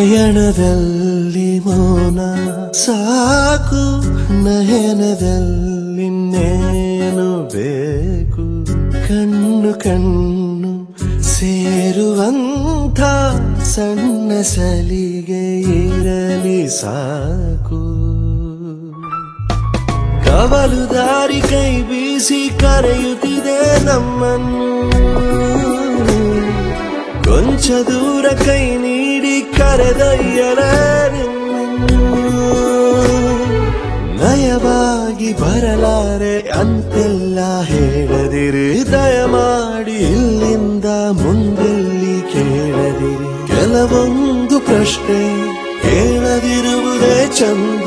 ಪಯಣದಲ್ಲಿ ಮೌನ ಸಾಕು ನಯನದಲ್ಲಿನ್ನೇನು ಬೇಕು ಕಣ್ಣು ಕಣ್ಣು ಸೇರುವಂಥ ಸಣ್ಣ ಸಲಿಗೆ ಇರಲಿ ಸಾಕು ಕವಲು ದಾರಿ ಕೈ ಬೀಸಿ ಕರೆಯುತ್ತಿದೆ ನಮ್ಮನ್ನು ಕೊಂಚ ದೂರ ಕೈ ನೀಡಿ ಕರೆದೊಯ್ಯಲೇ ನಿಮ್ಮನ್ನು ನಯವಾಗಿ ಬರಲಾರೆ ಅಂತೆಲ್ಲ ಹೇಳದಿರಿ ದಯಮಾಡಿ ಇಲ್ಲಿಂದ ಮುಂದೆಲ್ಲಿ ಕೇಳದಿರಿ ಕೆಲವೊಂದು ಪ್ರಶ್ನೆ ಕೇಳದಿರುವುದೇ ಚಂದ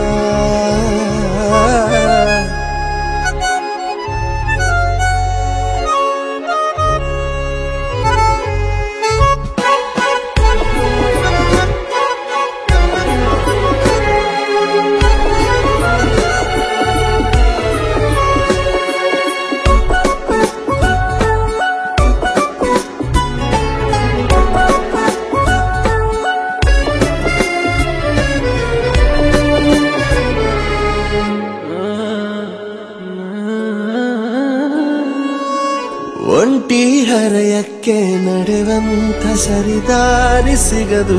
ಒಂಟಿ ಹರೆಯಕ್ಕೆ ನಡೆವಂತ ಸರಿದಾರಿ ಸಿಗದು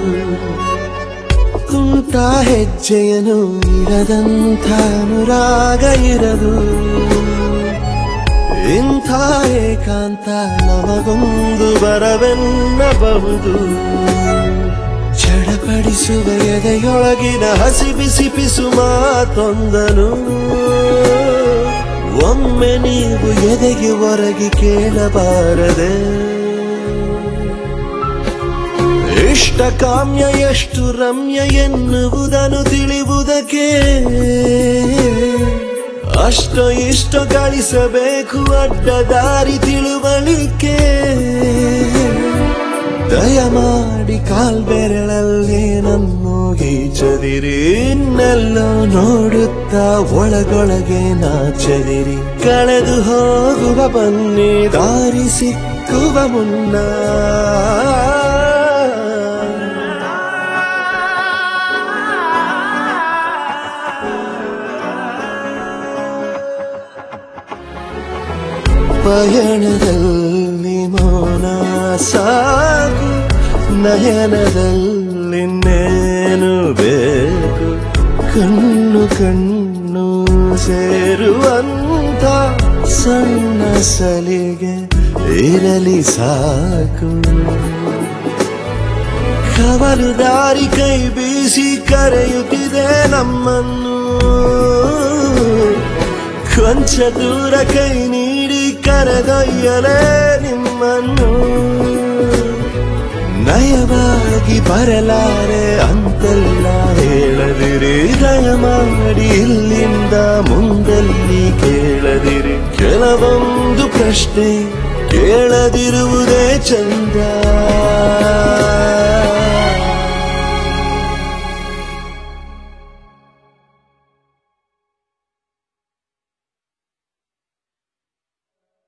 ಕುಂಟ ಹೆಜ್ಜೆಯನು ಇಡದಂಥ ಅನುರಾಗ ಇರದು ಇಂಥ ಏಕಾಂತ ನಮಗೊಂದು ಬರವೆನ್ನಬಹುದು ಚಡಪಡಿಸುವ ಎದೆಯೊಳಗಿನ ಹಸಿ ಬಿಸಿ ಪಿಸು ಮಾತೊಂದನು ಒಮ್ಮೆ ನೀವು ಎದೆಗೆ ಹೊರಗೆ ಕೇಳಬಾರದೆ ಇಷ್ಟ ಕಾಮ್ಯ ಎಷ್ಟು ರಮ್ಯ ಎನ್ನುವುದನ್ನು ತಿಳಿಯುವುದಕ್ಕೆ ಅಷ್ಟು ಇಷ್ಟು ಗಳಿಸಬೇಕು ಅಡ್ಡ ದಾರಿ ತಿಳುವಳಿಕೆ ದಯಮಾಡಿ ಕಾಲ್ಬೆರಳಲ್ಲೇ ನನ್ನು ಗೀಚದಿರಿ ಇನ್ನೆಲ್ಲೋ ನೋಡುತ್ತಾ ಒಳಗೊಳಗೆ ನಾಚದಿರಿ ಕಳೆದು ಹೋಗುವ ಬನ್ನಿ ದಾರಿ ಸಿಕ್ಕುವ ಮುನ್ನ ಪಯಣದಲ್ಲಿ ಮೌನ ಸಾಕು ನಯನದಲ್ಲಿನ್ನೇನು ಬೇಕು ಕಣ್ಣು ಕಣ್ಣು ಸೇರುವಂತ ಸಣ್ಣ ಸಲಿಗೆ ಇರಲಿ ಸಾಕು ಕವಲು ದಾರಿ ಕೈ ಬೀಸಿ ಕರೆಯುತ್ತಿದೆ ನಮ್ಮನ್ನು ಕೊಂಚ ದೂರ ಕೈ ನೀಡಿ ಕರೆದೊಯ್ಯಲೇ ನಿಮ್ಮನ್ನು ನಯವಾಗಿ ಬರಲಾರೆ ಅಂತೆಲ್ಲ ಹೇಳದಿರಿ ದಯಮಾಡಿ ಇಲ್ಲಿಂದ ಮುಂದಲ್ಲಿ ಕೇಳದಿರಿ ಕೆಲವೊಂದು ಪ್ರಶ್ನೆ ಕೇಳದಿರುವುದೇ ಚಂದ